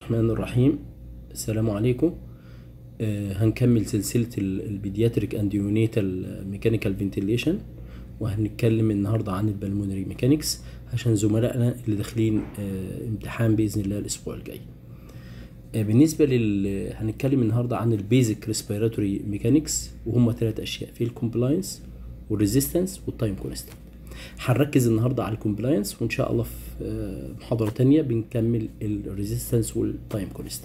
الرحمن الرحيم السلام عليكم آه هنكمل سلسلة البيدياتريك اند يونيتال ميكانيكال فنتيليشن وهنتكلم النهاردة عن البلمونري ميكانيكس عشان زملائنا اللي داخلين آه امتحان بإذن الله الأسبوع الجاي آه بالنسبة لل هنتكلم النهاردة عن البيزك ريسبيراتوري ميكانيكس وهم ثلاث أشياء في الكومبلاينس والريزيستنس والتايم كونستنت هنركز النهارده على الكومبلاينس وان شاء الله في محاضره تانية بنكمل الريزيستنس والتايم كونستنت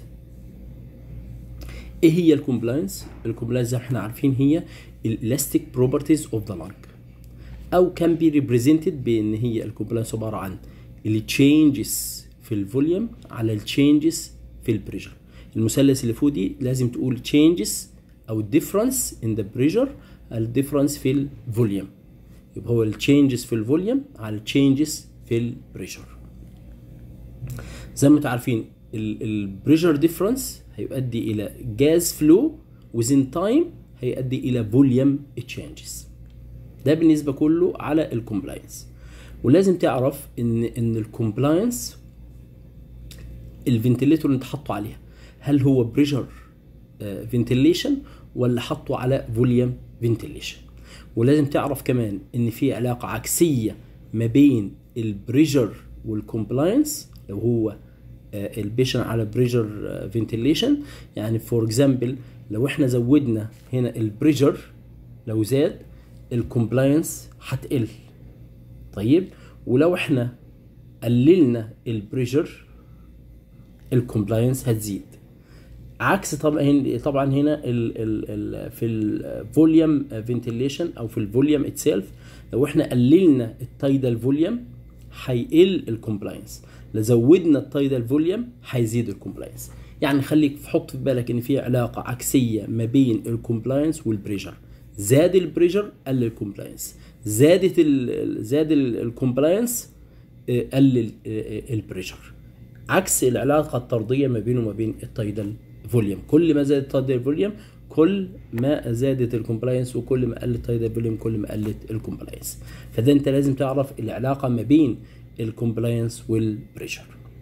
ايه هي الكومبلاينس الكومبلاينس زي ما احنا عارفين هي الالاستيك بروبرتيز اوف ذا لانج او كان بي ريبريزنتد بان هي الكومبلاينس عباره عن التشينجز في الفوليوم على التشينجز في البريشر المثلث اللي فوق دي لازم تقول تشينجز او difference in the pressure الديفرنس في الفوليوم يبقى هو التشينجز في الفوليوم على التشينجز في البريشر زي ما انتم عارفين البريشر ديفرنس هيؤدي الى جاز فلو within تايم هيؤدي الى فوليوم تشينجز ده بالنسبه كله على الكومبلاينس ولازم تعرف ان ان الكومبلاينس الفنتليتور اللي انت حاطه عليها هل هو بريشر فنتليشن ولا حاطه على فوليوم فنتليشن ولازم تعرف كمان ان في علاقه عكسيه ما بين البريشر والكومبلاينس لو هو البيشن على بريشر فنتيليشن يعني فور اكزامبل لو احنا زودنا هنا البريشر لو زاد الكومبلاينس هتقل طيب ولو احنا قللنا البريشر الكومبلاينس هتزيد عكس طبعا طبعا هنا ال ال ال في الفوليوم فنتيليشن او في الفوليوم اتسيلف لو احنا قللنا التايدال فوليوم هيقل الكومبلاينس لو زودنا التايدال فوليوم هيزيد الكومبلاينس يعني خليك حط في بالك ان في علاقه عكسيه ما بين الكومبلاينس والبريشر زاد البريشر قل الكومبلاينس زادت ال زاد الكومبلاينس قلل البريشر عكس العلاقه الطرديه ما بينه وما بين التايدال فوليوم كل ما زاد التايدال فوليوم كل ما زادت الكومبلاينس وكل ما قلت التايدال فوليوم كل ما قلت الكومبلاينس فده انت لازم تعرف العلاقه ما بين الكومبلاينس والبريشر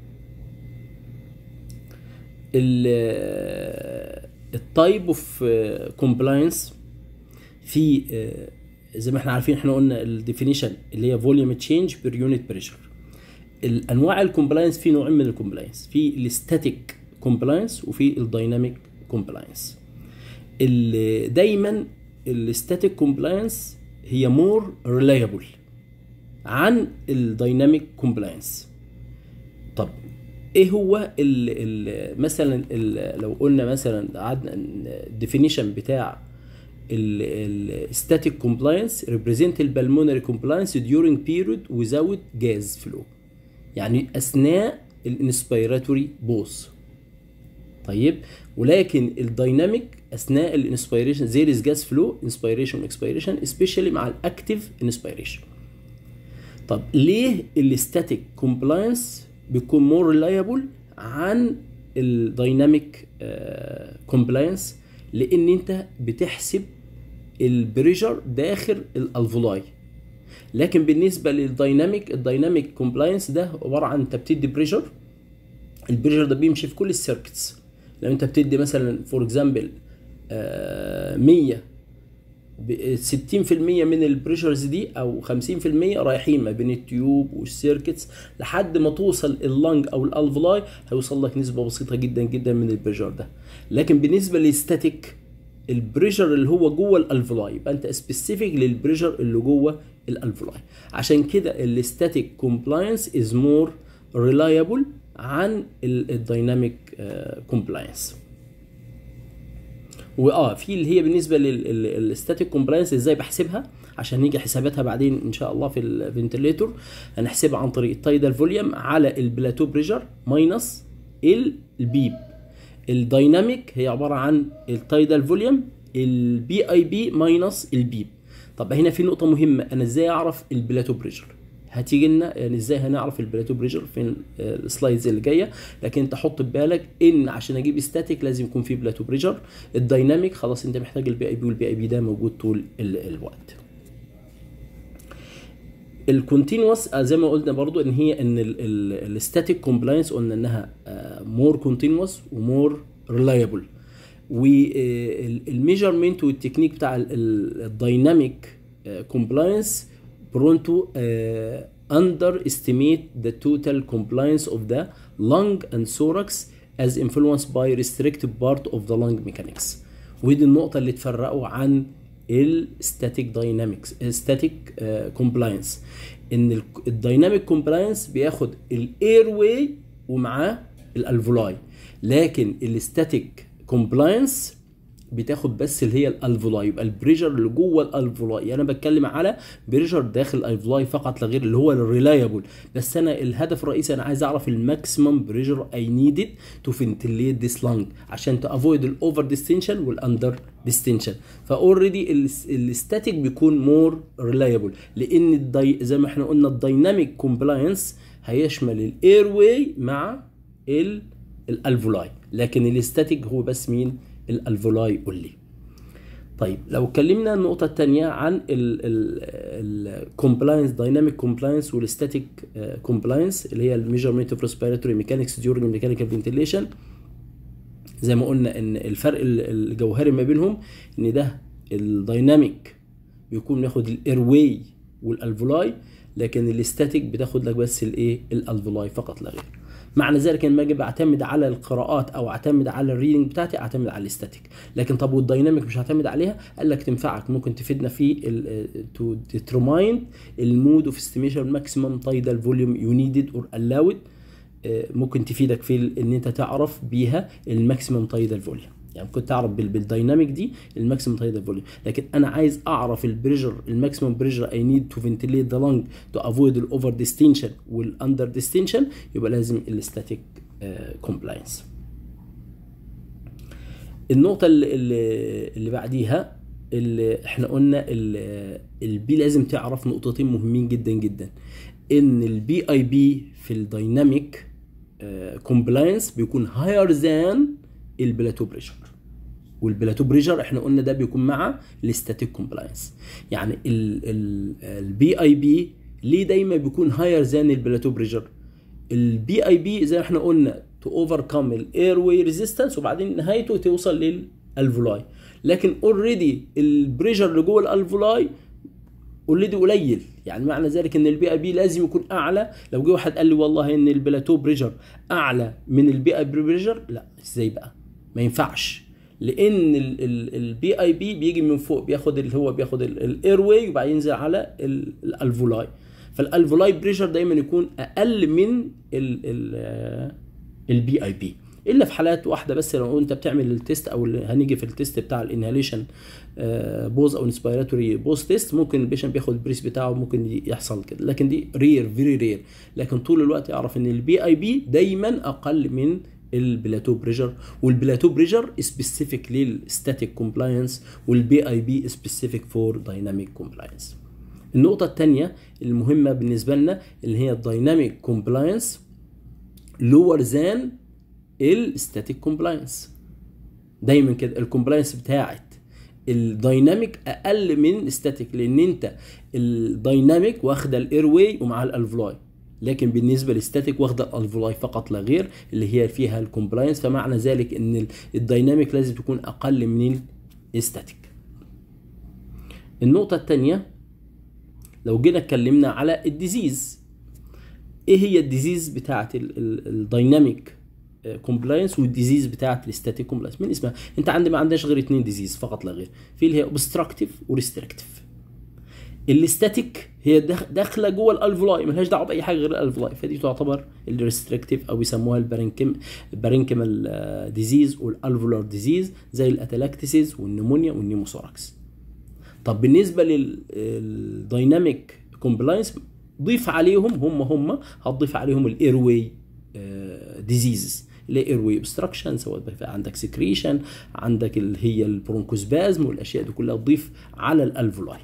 التايب اوف كومبلاينس في زي ما احنا عارفين احنا قلنا الديفينيشن اللي هي فوليوم تشينج بير يونت بريشر الانواع الكومبلاينس في نوعين من الكومبلاينس في الستاتيك كومبلاينس وفي الدايناميك كومبلاينس دايما الستاتيك كومبلاينس هي مور ريلايبل عن الدايناميك كومبلاينس طب ايه هو ال ال مثلا ال لو قلنا مثلا قعدنا الديفينيشن بتاع الستاتيك كومبلاينس ريبريزنت البلمونري كومبلاينس during period without gas flow يعني اثناء الانسبيراتوري بوز طيب ولكن الدايناميك اثناء الانسبيريشن زي جاز فلو انسبيريشن واكسبيريشن سبيشالي مع الاكتيف انسبيريشن طب ليه الستاتيك كومبلاينس بيكون مور ريلايبل عن الدايناميك كومبلاينس لان انت بتحسب البريشر داخل الالفولاي لكن بالنسبه للدايناميك الدايناميك كومبلاينس ده عباره عن انت بتدي بريشر البريشر ده بيمشي في كل السيركتس لو انت بتدي مثلا فور اكزامبل 100 60% من البريشرز دي او 50% رايحين ما بين التيوب والسيركتس لحد ما توصل اللنج او الالفلاي هيوصل لك نسبه بسيطه جدا جدا من البريشر ده لكن بالنسبه للستاتيك البريشر اللي هو جوه الالفلاي يبقى انت سبيسيفيك للبريشر اللي جوه الالفلاي عشان كده الستاتيك كومبلاينس از مور ريلايبل عن الدايناميك كومبلاينس واه في اللي هي بالنسبه للستاتيك كومبلاينس ازاي بحسبها عشان نيجي حساباتها بعدين ان شاء الله في الفنتليتور هنحسبها عن طريق التايدال فوليوم على البلاتو بريشر ماينس البيب الدايناميك هي عباره عن التايدال فوليوم البي اي بي ماينس البيب طب هنا في نقطه مهمه انا ازاي اعرف البلاتو بريشر هتيجي لنا يعني ازاي هنعرف البلاتو بريشر في السلايدز اللي جايه لكن انت حط في بالك ان عشان اجيب ستاتيك لازم يكون في بلاتو بريشر الدايناميك خلاص انت محتاج البي اي بي والبي اي بي ده موجود طول الوقت الكونتينوس زي ما قلنا برضو ان هي ان الستاتيك كومبلاينس قلنا انها مور كونتينوس ومور ريلايبل والميجرمنت والتكنيك بتاع الدايناميك كومبلاينس برونتو under estimate the total compliance of the lung and thorax as influenced by restrictive part of the lung mechanics ودي النقطة اللي تفرقوا عن الستاتيك داينامكس ستاتيك كومبلاينس ان الدايناميك كومبلاينس بياخد الاير واي ومعاه الالفولاي لكن الستاتيك كومبلاينس بتاخد بس اللي هي الالفولاي يبقى البريشر اللي جوه الالفولاي انا بتكلم على بريشر داخل الالفولاي فقط لا غير اللي هو الريلايبل بس انا الهدف الرئيسي انا عايز اعرف الماكسيمم بريشر اي نيدد تو فنتليت ذيس لانج عشان تافويد الاوفر ديستنشن والاندر ديستنشن فاوريدي الستاتيك بيكون مور ريلايبل لان الدي زي ما احنا قلنا الدايناميك كومبلاينس هيشمل الاير واي مع الالفولاي لكن الاستاتيك هو بس مين الالفولاي اونلي طيب لو اتكلمنا النقطة الثانية عن الكومبلاينس دايناميك كومبلاينس والستاتيك كومبلاينس اللي هي الميجرمنت اوف ريسبيراتوري ميكانكس ديورنج ميكانيكال فنتيليشن زي ما قلنا ان الفرق الجوهري ما بينهم ان ده الدايناميك بيكون بياخد الاير واي والالفولاي لكن الاستاتيك بتاخد لك بس الايه الالفولاي فقط لا غير معنى ذلك لما اجي بعتمد على القراءات او اعتمد على الريدنج بتاعتي اعتمد على الاستاتيك لكن طب والدايناميك مش هعتمد عليها قال لك تنفعك ممكن تفيدنا في تو ديترماين المود اوف استيميشن ماكسيمم تايدال فوليوم يو نيدد اور الاود ممكن تفيدك في ان انت تعرف بيها الماكسيمم تايدال فوليوم يعني ممكن تعرف بالدايناميك دي الماكسيمم تايدال فوليوم لكن انا عايز اعرف البريشر الماكسيمم بريشر اي نيد تو فنتليت ذا لانج تو افويد الاوفر ديستنشن والاندر ديستنشن يبقى لازم الاستاتيك كومبلاينس النقطة اللي, اللي بعديها اللي احنا قلنا البي لازم تعرف نقطتين مهمين جدا جدا ان البي اي بي في الدايناميك كومبلاينس بيكون هاير ذان البلاتو بريشر والبلاتو بريشر احنا قلنا ده بيكون مع الاستاتيك كومبلاينس يعني البي اي بي ليه دايما بيكون هاير ذان البلاتو بريشر البي اي بي زي ما احنا قلنا تو اوفركم الاير واي ريزيستنس وبعدين نهايته توصل للالفولاي لكن اوريدي البريشر اللي جوه الالفولاي اوريدي قليل يعني معنى ذلك ان البي اي بي لازم يكون اعلى لو جه واحد قال لي والله ان البلاتو بريشر اعلى من البي اي بريشر لا ازاي بقى ما ينفعش لان البي اي بي بيجي من فوق بياخد اللي هو بياخد الاير واي وبعدين ينزل على الالفولاي فالالفولاي بريشر دايما يكون اقل من البي اي بي الا في حالات واحده بس لو انت بتعمل التيست او هنيجي في التيست بتاع الانهاليشن بوز او انسبيراتوري بوز تيست ممكن البيشنت بياخد البريس بتاعه ممكن يحصل كده لكن دي رير فيري رير لكن طول الوقت يعرف ان البي اي بي دايما اقل من البلاتو بريشر والبلاتو بريشر سبيسيفيك للستاتيك كومبلاينس والبي اي بي سبيسيفيك فور دايناميك كومبلاينس النقطة الثانية المهمة بالنسبة لنا اللي هي الدايناميك كومبلاينس لور ذان الستاتيك كومبلاينس دايما كده الكومبلاينس بتاعت الدايناميك اقل من الستاتيك لان انت الدايناميك واخده الاير واي ومعاها الالفلاي لكن بالنسبه للستاتيك واخده الالفولاي فقط لا غير اللي هي فيها الكومبلاينس فمعنى ذلك ان الدايناميك لازم تكون اقل من الستاتيك النقطه الثانيه لو جينا اتكلمنا على الديزيز ايه هي الديزيز بتاعه الدايناميك كومبلاينس والديزيز بتاعه الستاتيك كومبلاينس من اسمها انت عندي ما عندناش غير اتنين ديزيز فقط لا غير في اللي هي اوبستراكتيف وريستريكتيف الاستاتيك هي داخله جوه الالفولاي ملهاش دعوه باي حاجه غير الالفولاي فدي تعتبر الريستريكتيف او بيسموها البارنكيم البارنكيمال ديزيز والالفولار ديزيز زي الاتلاكتيسيز والنمونيا والنيموثوركس طب بالنسبه للدايناميك كومبلاينس ضيف عليهم هم هم هتضيف عليهم الاير واي ديزيزز اللي هي اير واي اوبستراكشن سواء عندك سكريشن عندك اللي هي البرونكوسبازم والاشياء دي كلها تضيف على الالفولاي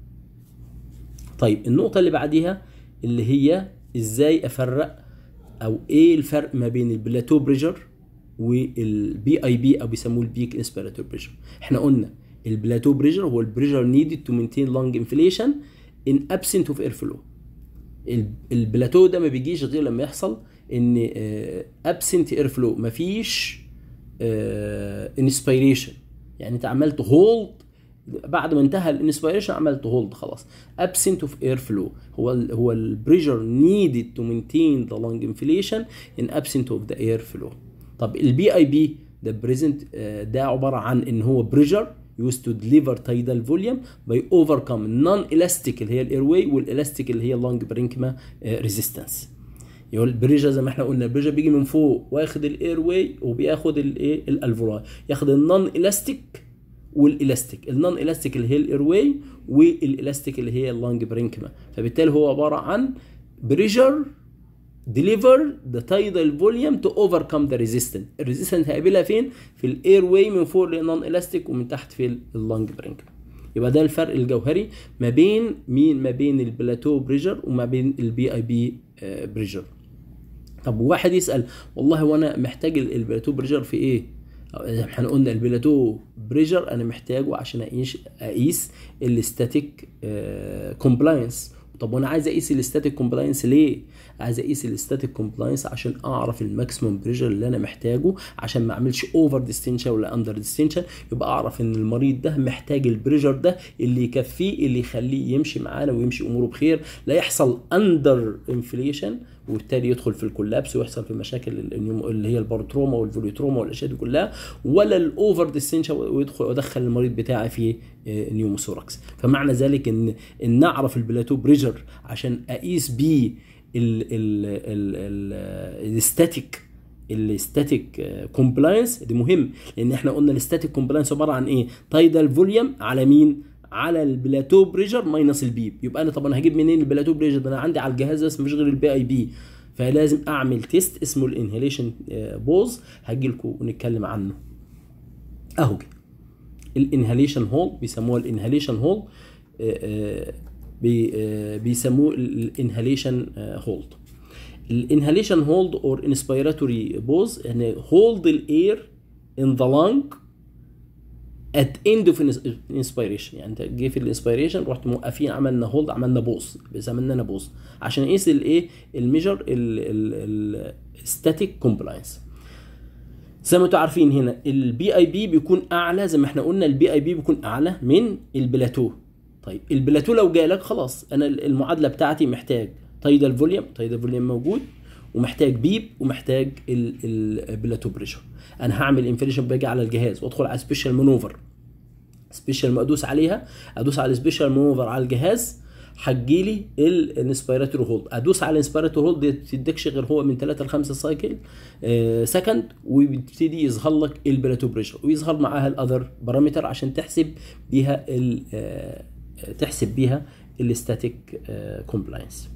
طيب النقطة اللي بعديها اللي هي ازاي افرق او ايه الفرق ما بين البلاتو بريشر والبي اي بي او بيسموه البيك انسبيراتور بريشر احنا قلنا البلاتو بريشر هو البريشر نيدد تو مينتين لونج انفليشن ان ابسنت اوف اير فلو ال- البلاتو ده ما بيجيش غير لما يحصل ان ابسنت اير فلو مفيش انسبيريشن يعني انت عملت هولد بعد ما انتهى الانسبيريشن عملت هولد خلاص absent of air flow هو ال هو البريشر needed to maintain the lung inflation in absent of the air flow طب البي اي بي ده بريزنت ده عباره عن ان هو بريشر used to deliver tidal volume by overcome non-elastic اللي هي الاير واي والالاستيك اللي هي اللونج برينكما ريزيستنس يقول البريشر زي ما احنا قلنا البريشر بيجي من فوق واخد الاير واي وبياخد الايه الالفولاي ياخد النون الاستيك والالاستيك النون الاستيك اللي هي الاير واي والالاستيك اللي هي اللونج برينكما فبالتالي هو عباره عن بريشر deliver the tidal volume to overcome the resistance الريزيستنس هيقابلها فين في الاير واي من فوق للنون الاستيك ومن تحت في اللونج برينكما يبقى ده الفرق الجوهري ما بين مين ما بين البلاتو بريشر وما بين البي اي بي بريشر طب واحد يسال والله وانا محتاج ال- البلاتو بريشر في ايه زي ما احنا قلنا البلاتو بريشر انا محتاجه عشان اقيس اقيس الاستاتيك كومبلاينس طب وانا عايز اقيس الاستاتيك كومبلاينس ليه عايز اقيس الاستاتيك كومبلاينس عشان اعرف الماكسيموم بريشر اللي انا محتاجه عشان ما اعملش اوفر ديستنشن ولا اندر ديستنشن يبقى اعرف ان المريض ده محتاج البريشر ده اللي يكفيه اللي يخليه يمشي معانا ويمشي اموره بخير لا يحصل اندر انفليشن وبالتالي يدخل في الكولابس ويحصل في مشاكل النيوم- اللي هي البارتروما والفوليوتروما والاشياء دي كلها ولا الاوفر ديستنشن ويدخل ويدخل المريض بتاعي في آه، نيوموثوركس فمعنى ذلك ان ان نعرف البلاتو بريشر عشان اقيس بيه الستاتيك الستاتيك كومبلاينس دي مهم لان احنا قلنا الستاتيك كومبلاينس عباره عن ايه تايدال فوليوم على مين على البلاتو بريشر ماينس البيب يبقى انا طب انا هجيب منين البلاتو بريشر ده انا عندي على الجهاز بس مفيش غير البي اي بي فلازم اعمل تيست اسمه الانهيليشن بوز هجي لكم ونتكلم عنه اهو كده الانهاليشن هول بيسموها الانهاليشن هول بيسموه الانهاليشن هولد الانهاليشن هولد اور انسبيراتوري بوز يعني هولد الاير ان ذا لانج ات اند اوف انسبيريشن يعني انت جه في الانسبيريشن رحت موقفين عملنا هولد عملنا بوز بيسمينا بوز عشان نقيس الايه الميجر الستاتيك كومبلاينس زي ما انتم عارفين هنا البي اي بي بيكون اعلى زي ما احنا قلنا البي اي بي بيكون اعلى من البلاتو طيب البلاتو لو جالك خلاص انا المعادله بتاعتي محتاج تايدال فوليوم تايدال فوليوم موجود ومحتاج بيب ومحتاج البلاتو بريشر انا هعمل انفليشن باجي على الجهاز وادخل على سبيشال مانوفر سبيشال ما ادوس عليها ادوس على السبيشال مانوفر على الجهاز هتجيلي الانسبيراتوري هولد ادوس على الانسبيراتوري هولد ما تديكش غير هو من 3 ل 5 سايكل آه سكند وبيبتدي يظهر لك البلاتو بريشر ويظهر معاها الاذر بارامتر عشان تحسب بيها آه تحسب بيها الاستاتيك كومبلاينس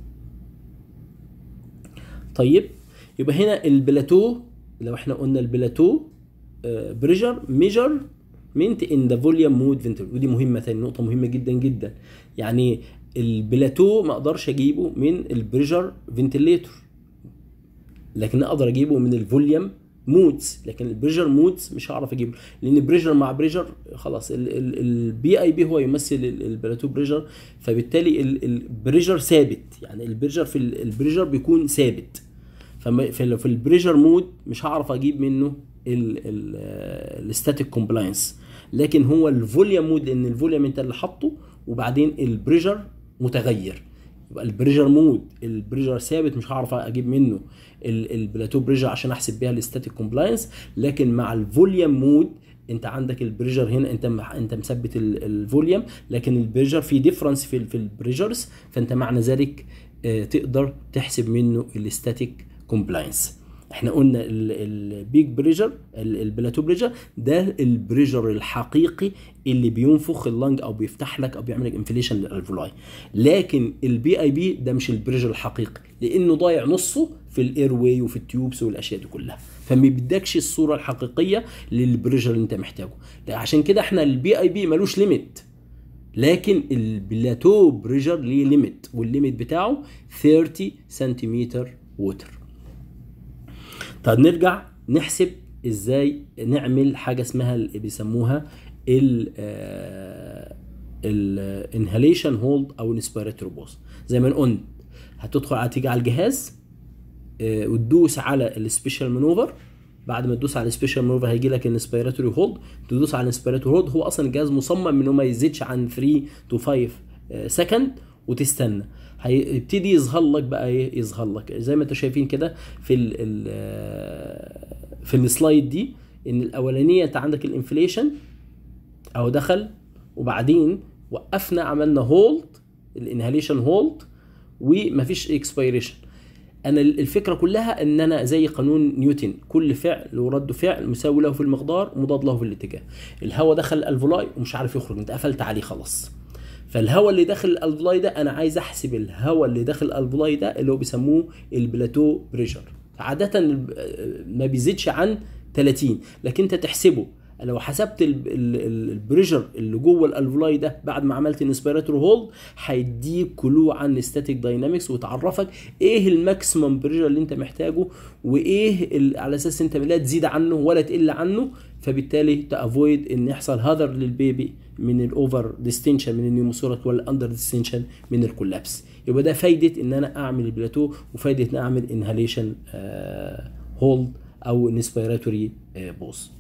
طيب يبقى هنا البلاتو لو احنا قلنا البلاتو بريشر ميجر مينت ان ذا فوليوم مود فنتل ودي مهمه ثاني نقطه مهمه جدا جدا يعني البلاتو ما اقدرش اجيبه من البريشر فنتليتور لكن اقدر اجيبه من الفوليوم مودز لكن البريشر مودز مش هعرف اجيبه لان بريشر مع بريشر خلاص البي اي بي هو يمثل البلاتو بريشر فبالتالي البريشر ثابت يعني البريشر في البريشر بيكون ثابت ففي البريشر مود مش هعرف اجيب منه الستاتيك كومبلاينس لكن هو الفوليوم مود لان الفوليوم انت اللي حاطه وبعدين البريشر متغير يبقى البريشر مود البريشر ثابت مش هعرف اجيب منه البلاتو بريشر عشان احسب بيها الستاتيك كومبلاينس لكن مع الفوليوم مود انت عندك البريشر هنا انت انت مثبت الفوليوم لكن البريشر في ديفرنس في في البريشرز فانت معنى ذلك تقدر تحسب منه الستاتيك كومبلاينس احنا قلنا البيج بريشر البلاتو بريشر ده البريشر الحقيقي اللي بينفخ اللنج او بيفتح لك او بيعمل لك انفليشن للالفولاي لكن البي اي بي ده مش البريشر الحقيقي لانه ضايع نصه في الاير واي وفي التيوبس والاشياء دي كلها فما بيدكش الصوره الحقيقيه للبريشر اللي انت محتاجه عشان كده احنا البي اي بي ملوش ليميت لكن البلاتو بريشر ليه ليميت والليميت بتاعه 30 سنتيمتر ووتر طب نرجع نحسب ازاي نعمل حاجه اسمها اللي بيسموها ال الانهاليشن هولد او الانسبيراتوري بوز زي ما قلنا هتدخل على تيجي على الجهاز آه، وتدوس على السبيشال مانوفر بعد ما تدوس على السبيشال مانوفر هيجي لك الانسبيراتوري هولد تدوس على الانسبيراتوري هولد هو اصلا الجهاز مصمم انه ما يزيدش عن 3 تو 5 سكند وتستنى هيبتدي يظهر لك بقى ايه يظهر لك زي ما انتم شايفين كده في ال ال آه، في السلايد دي ان الاولانيه انت عندك الانفليشن اهو دخل وبعدين وقفنا عملنا هولد الانهاليشن هولد ومفيش اكسبيريشن انا الفكره كلها ان انا زي قانون نيوتن كل فعل ورد فعل مساوي له في المقدار مضاد له في الاتجاه الهواء دخل الالفولاي ومش عارف يخرج انت قفلت عليه خلاص فالهواء اللي داخل الالفولاي ده انا عايز احسب الهواء اللي داخل الالفولاي ده اللي هو بيسموه البلاتو بريشر عاده الب- ما بيزيدش عن 30 لكن انت تحسبه لو حسبت ال- ال- البريشر اللي جوه الالفولاي ده بعد ما عملت انسبيراتور هولد هيديك كلو عن ستاتيك داينامكس وتعرفك ايه الماكسيمم بريشر اللي انت محتاجه وايه ال- على اساس انت لا تزيد عنه ولا تقل عنه فبالتالي تافويد ان يحصل هذر للبيبي من الاوفر ديستنشن من النيوموثورك ولا اندر ديستنشن من الكولابس يبقى ده فايده ان انا اعمل البلاتو وفايده ان أنا اعمل انهاليشن هولد او انسبيراتوري بوز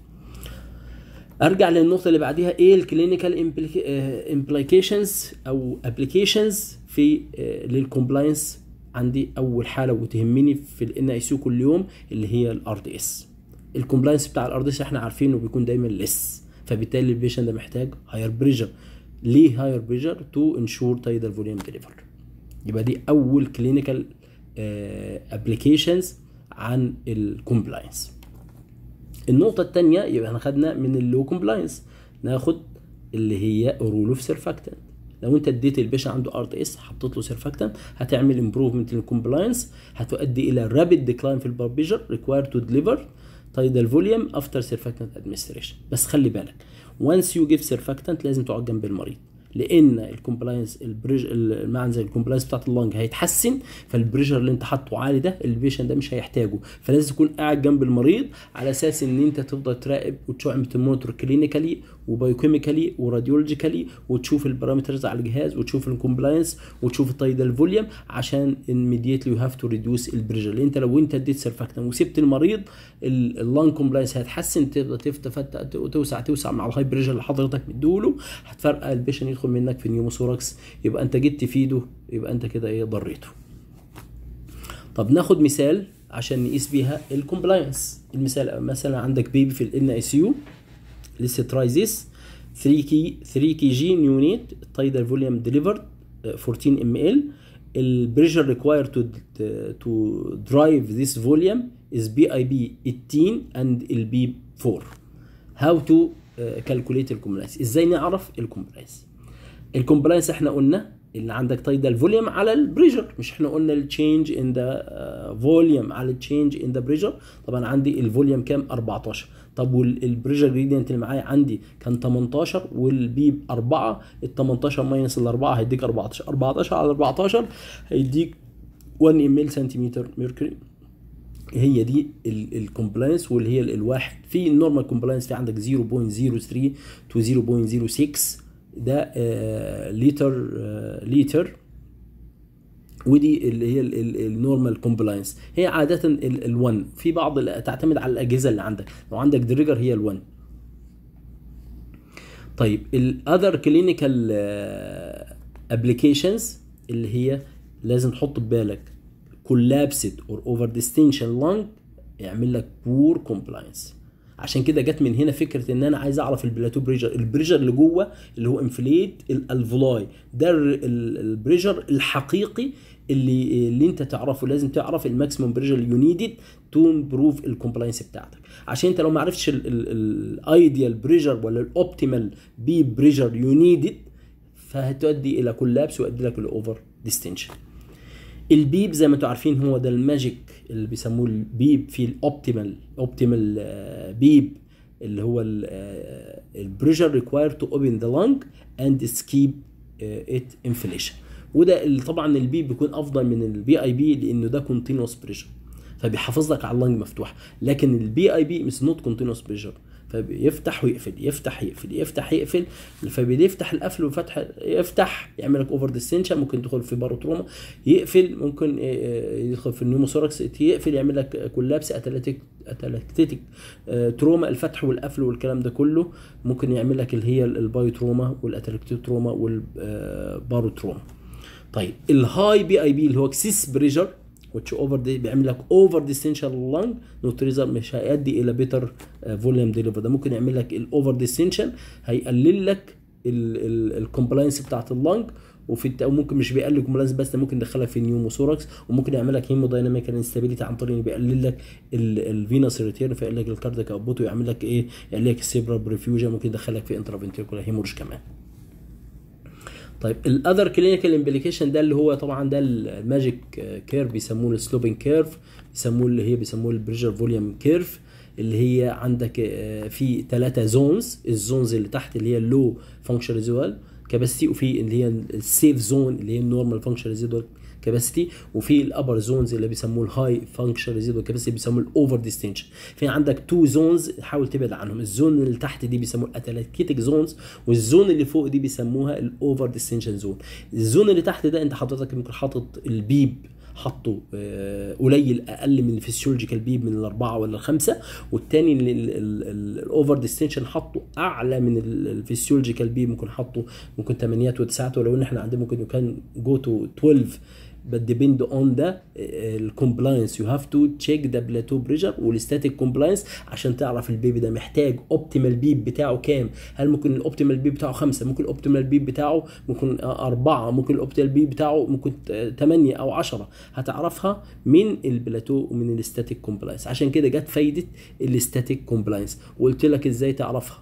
ارجع للنقطه اللي بعديها ايه الكلينيكال امبليكيشنز او ابلكيشنز في آه، للكومبلاينس عندي اول حاله وتهمني في الان اي سي كل يوم اللي هي الار دي اس الكومبلاينس بتاع الار دي اس احنا عارفينه بيكون دايما لس فبالتالي البيشن ده محتاج هاير بريشر ليه هاير بريشر تو انشور تايدال فوليوم ديليفر يبقى دي اول كلينيكال ابلكيشنز عن الكومبلاينس النقطة الثانية يبقى احنا خدنا من اللو كومبلاينس ناخد اللي هي رول اوف سيرفاكتنت لو انت اديت الباشا عنده ار تي اس حطيت له سيرفاكتنت هتعمل امبروفمنت للكومبلاينس هتؤدي الى رابيد ديكلاين في البلد بريشر ريكواير تو ديليفر تايدال فوليوم افتر سيرفاكتنت ادمنستريشن بس خلي بالك وانس يو جيف سيرفاكتنت لازم تقعد جنب المريض لان الكومبلاينس البريج المعنى زي الكومبلاينس بتاعت اللنج هيتحسن فالبريشر اللي انت حاطه عالي ده البيشن ده مش هيحتاجه فلازم تكون قاعد جنب المريض على اساس ان انت تفضل تراقب وتعمل تمونيتور كلينيكالي وبايوكيميكالي وراديولوجيكالي وتشوف البارامترز على الجهاز وتشوف الكومبلاينس وتشوف التايدال فوليوم عشان immediately يو هاف تو ريديوس البريشر لان انت لو انت اديت سيرفاكتن وسبت المريض اللنج كومبلاينس هيتحسن تبدا تفتح توسع توسع مع الهاي بريشر اللي حضرتك مديهوله هتفرقع البيشن يدخل منك في نيوموثوركس يبقى انت جيت تفيده يبقى انت كده ايه ضريته طب ناخد مثال عشان نقيس بيها الكومبلاينس المثال مثلا عندك بيبي في الان اي سي يو لسه تراي ذيس 3 كي 3 كي جي نيونيت تايدال فوليوم ديليفرد 14 ام ال البريشر ريكواير تو تو درايف ذيس فوليوم از بي اي بي 18 اند البي 4 هاو تو كالكوليت الكومبلاينس ازاي نعرف الكومبلاينس الكومبلاينس احنا قلنا اللي عندك تايدال فوليوم على البريشر مش احنا قلنا التشينج ان ذا فوليوم على التشينج ان ذا بريشر طبعا عندي الفوليوم كام 14 طب والبريشر جريدينت اللي معايا عندي كان 18 والبيب 4 ال 18 ماينس ال 4 هيديك 14 14 على 14 هيديك 1 ام ال سنتيمتر ميركوري هي دي الكومبلاينس واللي هي الواحد في النورمال كومبلاينس في عندك 0.03 تو 0.06 ده آه لتر آه لتر ودي اللي هي النورمال كومبلاينس هي عاده ال1 في بعض تعتمد على الاجهزه اللي عندك لو عندك دريجر هي ال1 طيب الاذر كلينيكال ابلكيشنز اللي هي لازم تحط ببالك كولابسد اور اوفر ديستنشن لانج يعمل لك بور كومبلاينس عشان كده جت من هنا فكره ان انا عايز اعرف البلاتو بريشر البريشر اللي جوه اللي هو انفليت الالفولاي ده البريشر الحقيقي اللي اللي انت تعرفه لازم تعرف الماكسيمم بريشر يو نيدد تو امبروف الكومبلاينس بتاعتك عشان انت لو ما عرفتش الايديال بريشر ولا الاوبتيمال بي بريشر يو نيدد فهتؤدي الى كولابس ويؤدي لك الاوفر ديستنشن البيب زي ما انتم عارفين هو ده الماجيك اللي بيسموه البيب في الاوبتيمال اوبتيمال بيب اللي هو البريشر ريكواير تو اوبن ذا لانج اند سكيب ات انفليشن وده اللي طبعا البيب بيكون افضل من البي اي بي لانه ده كونتينوس بريشر فبيحافظ لك على اللنج مفتوحه لكن البي اي بي مش نوت كونتينوس بريشر فبيفتح ويقفل يفتح يقفل يفتح يقفل فبيفتح القفل وفتح يفتح يعمل لك اوفر ديستنشن ممكن تدخل في باروتروما يقفل ممكن يدخل في النيوموثوركس يقفل يعمل لك كولابس اتلتيك اتلكتيك تروما الفتح والقفل والكلام ده كله ممكن يعمل لك اللي هي البايو تروما والاتلكتيك تروما والباروتروما طيب الهاي بي اي بي اللي هو اكسس بريشر which over دي بيعمل لك اوفر ديستنشن لانج نوتريزر مش هيؤدي الى بيتر فوليوم ديليفر ده ممكن يعمل لك الاوفر ديستنشن هيقلل لك الكومبلاينس بتاعت اللانج وفي الت... ممكن مش بيقلل الكومبلاينس بس ده ممكن يدخلك في نيوموثوركس وممكن يعمل لك هيمودايناميكال انستابيليتي عن طريق انه بيقلل لك الفينوس ريتيرن فيقلل لك الكاردياك اوتبوت ويعمل لك ايه يقلل لك السيبرال بريفيوجن ممكن يدخلك في انترافنتريكولا هيمورج كمان طيب الاذر كلينيكال امبليكيشن ده اللي هو طبعا ده الماجيك كيرف بيسموه السلوبين كيرف بيسموه اللي هي بيسموه البريشر فوليوم كيرف اللي هي عندك في ثلاثه زونز الزونز اللي تحت اللي هي اللو فانكشن ريزوال كاباسيتي وفي اللي هي السيف زون اللي هي النورمال فانكشن ريزيدوال كاباسيتي وفي الابر زونز اللي بيسموه الهاي فانكشن ريزيدوال كاباسيتي بيسموه الاوفر ديستنشن في عندك تو زونز حاول تبعد عنهم الزون اللي تحت دي بيسموه الاتلكيتك زونز والزون اللي فوق دي بيسموها الاوفر ديستنشن زون الزون اللي تحت ده انت حضرتك ممكن حاطط البيب حطه قليل اقل من الفسيولوجيكال بيب من الاربعه ولا الخمسه والتاني الاوفر ديستنشن حطه اعلى من الفسيولوجيكال بيب ممكن حطه ممكن 8 و9 ولو ان احنا عندنا ممكن كان جو تو 12 but depend on the الكومبلاينس you have to check the plateau pressure والستاتيك كومبلاينس عشان تعرف البيبي ده محتاج اوبتيمال بيب بتاعه كام هل ممكن الاوبتيمال بيب بتاعه خمسة ممكن الاوبتيمال بيب بتاعه ممكن أربعة ممكن الاوبتيمال بيب بتاعه ممكن ثمانية أو عشرة هتعرفها من البلاتو ومن الستاتيك كومبلاينس عشان كده جت فايدة الستاتيك كومبلاينس وقلت لك ازاي تعرفها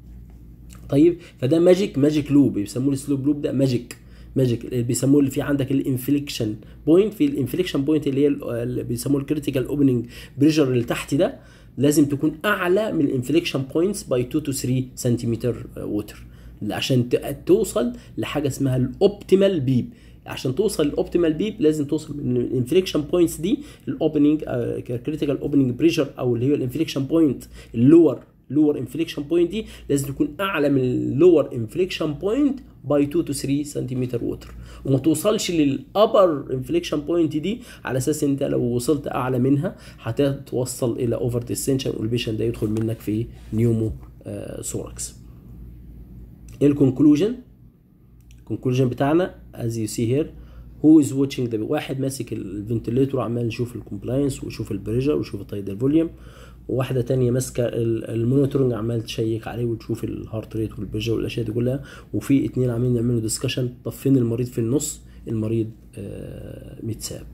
طيب فده ماجيك ماجيك لوب بيسموه السلوب لوب ده ماجيك ماجيك اللي بيسموه اللي في عندك الانفليكشن بوينت في الانفليكشن بوينت اللي هي اللي بيسموه الكريتيكال اوبننج بريشر اللي تحت ده لازم تكون اعلى من الانفليكشن بوينتس باي 2 تو 3 سنتيمتر ووتر عشان توصل لحاجه اسمها الاوبتيمال بيب عشان توصل للاوبتيمال بيب لازم توصل من الانفليكشن بوينتس دي الاوبننج كريتيكال اوبننج بريشر او اللي هي الانفليكشن بوينت اللور لور انفليكشن بوينت دي لازم تكون اعلى من اللور انفليكشن بوينت باي 2 تو 3 سنتيمتر ووتر وما توصلش للابر انفليكشن بوينت دي على اساس انت لو وصلت اعلى منها هتتوصل الى اوفر ديستنشن والبيشن ده يدخل منك في نيومو آه سوركس الكونكلوجن الكونكلوجن بتاعنا از يو سي هير هو از واتشنج ذا واحد ماسك الفنتليتور عمال يشوف الكومبلاينس ويشوف البريشر ويشوف التايدال فوليوم وواحده تانية ماسكه المونيتورنج عمال تشيك عليه وتشوف الهارت ريت والبريشر والاشياء دي كلها وفي اتنين عاملين يعملوا ديسكشن طب فين المريض في النص المريض آه متساب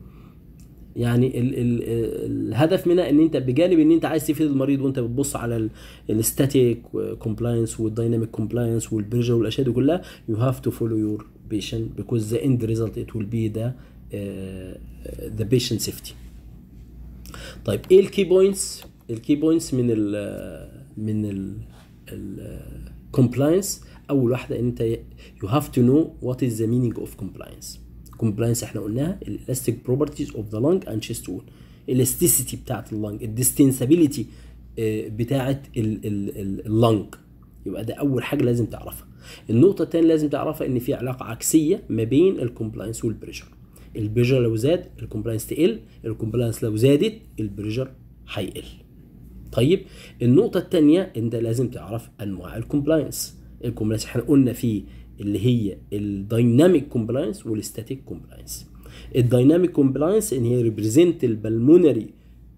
يعني ال ال الهدف منها ان انت بجانب ان انت عايز تفيد المريض وانت بتبص على الستاتيك كومبلاينس والدايناميك كومبلاينس والبريشر والاشياء دي كلها يو هاف تو فولو يور patient because the end result it will be the uh, the patient safety طيب ايه الكي بوينتس الكي بوينتس من ال من ال الكومبلاينس اول واحده انت يو هاف تو نو وات از ذا مينينج اوف كومبلاينس كومبلاينس احنا قلناها الالاستيك بروبرتيز اوف ذا لونج اند chest وول الاستيسيتي بتاعت اللونج الديستنسابيليتي بتاعت اللونج يبقى ده اول حاجه لازم تعرفها النقطه الثانيه لازم تعرفها ان في علاقه عكسيه ما بين الكومبلاينس والبريشر البريشر لو زاد الكومبلاينس تقل الكومبلاينس لو زادت البريشر هيقل طيب النقطة الثانية انت لازم تعرف انواع الكومبلاينس الكومبلاينس احنا قلنا فيه اللي هي الدايناميك كومبلاينس والستاتيك كومبلاينس الدايناميك كومبلاينس ان هي ريبريزنت البلمونري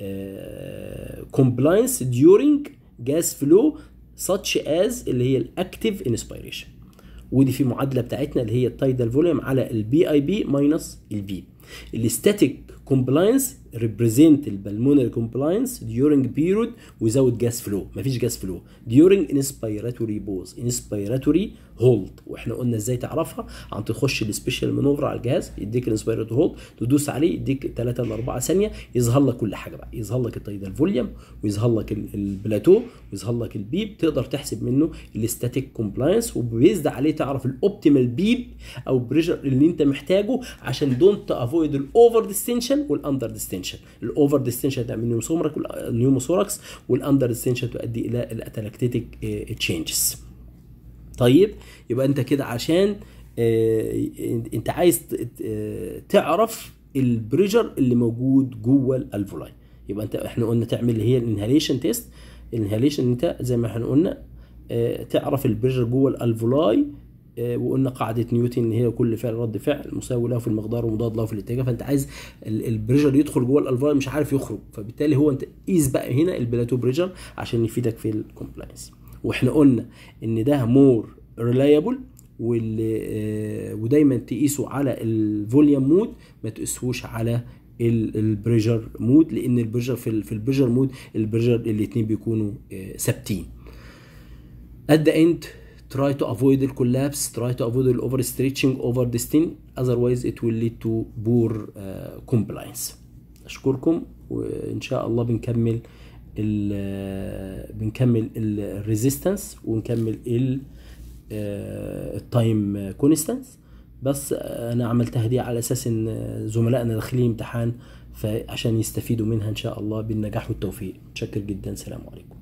كومبلاينس during gas flow such as اللي هي الاكتيف انسبيريشن ودي في معادله بتاعتنا اللي هي التايدال فوليوم على البي اي بي ماينس البي الستاتيك كومبلاينس ريبريزنت البلمونري كومبلاينس during period without gas flow مفيش gas flow during inspiratory pause inspiratory hold واحنا قلنا ازاي تعرفها عن تخش السبيشال مانوفر على الجهاز يديك الانسبيراتوري هولد تدوس عليه يديك 3 ل 4 ثانيه يظهر لك كل حاجه بقى يظهر لك التايدال فوليوم ويظهر لك البلاتو ويظهر لك البيب تقدر تحسب منه الستاتيك كومبلاينس وبيزد عليه تعرف الاوبتيمال بيب او بريشر اللي انت محتاجه عشان دونت افويد الاوفر ديستنشن ديستنشن والاندر ديستنشن الاوفر ديستنشن تعمل نيوموثوركس نيوموثوركس والاندر ديستنشن تؤدي الى الاتلاكتيتك تشينجز طيب يبقى انت كده عشان آه، انت عايز ت- ت- تعرف البريشر اللي موجود جوه الالفولاي يبقى انت احنا قلنا تعمل اللي هي الانهاليشن تيست الانهاليشن انت زي ما احنا قلنا آه، تعرف البريشر جوه الالفولاي آه، وقلنا قاعده نيوتن ان هي كل فعل رد فعل مساوي له في المقدار ومضاد له في الاتجاه فانت عايز ال- البريشر يدخل جوه الالفولاي مش عارف يخرج فبالتالي هو انت قيس بقى هنا البلاتو بريشر عشان يفيدك في الكومبلاينس واحنا قلنا ان ده مور ريلايبل واللي آه، ودايما تقيسه على الفوليوم مود ما تقيسهوش على البريشر مود لان البريشر في ال- في البريشر مود البريشر الاثنين بيكونوا آه، ثابتين at the end try to avoid the collapse try to avoid the overstretching over distance otherwise it will lead to poor uh, compliance اشكركم وان شاء الله بنكمل ال بنكمل الريزيستنس ونكمل ال التايم كونستانس بس انا عملتها دي على اساس ان زملائنا داخلين امتحان فعشان يستفيدوا منها ان شاء الله بالنجاح والتوفيق متشكر جدا سلام عليكم